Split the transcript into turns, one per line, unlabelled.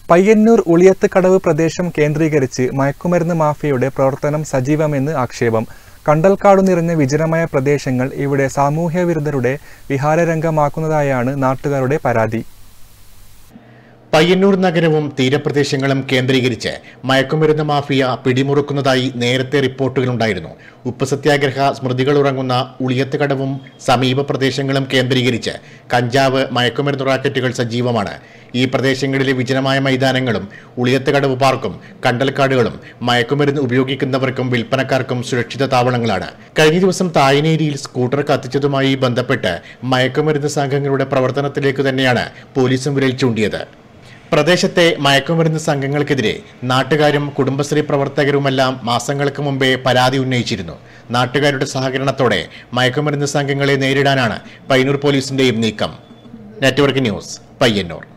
പയ്യന്നൂർ ഉളിയത്ത് കടവ് പ്രദേശം കേന്ദ്രീകരിച്ച് മയക്കുമരുന്ന് മാഫിയയുടെ പ്രവർത്തനം സജീവമെന്ന് ആക്ഷേപം കണ്ടൽക്കാടു നിറഞ്ഞ വിജനമായ പ്രദേശങ്ങൾ ഇവിടെ സാമൂഹ്യ വിരുദ്ധരുടെ വിഹാരരംഗമാക്കുന്നതായാണ് നാട്ടുകാരുടെ പരാതി
പയ്യന്നൂർ നഗരവും തീരപ്രദേശങ്ങളും കേന്ദ്രീകരിച്ച് മയക്കുമരുന്ന് മാഫിയ പിടിമുറുക്കുന്നതായി നേരത്തെ റിപ്പോർട്ടുകളുണ്ടായിരുന്നു ഉപ്പ് സത്യാഗ്രഹ സ്മൃതികൾ ഉറങ്ങുന്ന ഉളിയത്ത് കടവും സമീപ പ്രദേശങ്ങളും കേന്ദ്രീകരിച്ച് കഞ്ചാവ് മയക്കുമരുന്ന് റാക്കറ്റുകൾ സജീവമാണ് ഈ പ്രദേശങ്ങളിലെ വിജനമായ മൈതാനങ്ങളും ഉളിയത്ത് കടവ് പാർക്കും കണ്ടൽക്കാടുകളും മയക്കുമരുന്ന് ഉപയോഗിക്കുന്നവർക്കും വിൽപ്പനക്കാർക്കും സുരക്ഷിത താവളങ്ങളാണ് കഴിഞ്ഞ ദിവസം തായനേരിയിൽ സ്കൂട്ടർ കത്തിച്ചതുമായി ബന്ധപ്പെട്ട് മയക്കുമരുന്ന് സംഘങ്ങളുടെ പ്രവർത്തനത്തിലേക്ക് തന്നെയാണ് പോലീസും വിരൽ ചൂണ്ടിയത് പ്രദേശത്തെ മയക്കുമരുന്ന് സംഘങ്ങൾക്കെതിരെ നാട്ടുകാരും കുടുംബശ്രീ പ്രവർത്തകരുമെല്ലാം മാസങ്ങൾക്ക് മുമ്പേ പരാതി ഉന്നയിച്ചിരുന്നു നാട്ടുകാരുടെ സഹകരണത്തോടെ മയക്കുമരുന്ന് സംഘങ്ങളെ നേരിടാനാണ് പയ്യന്നൂർ പോലീസിന്റെയും നീക്കം നെറ്റ്വർക്ക് ന്യൂസ് പയ്യന്നൂർ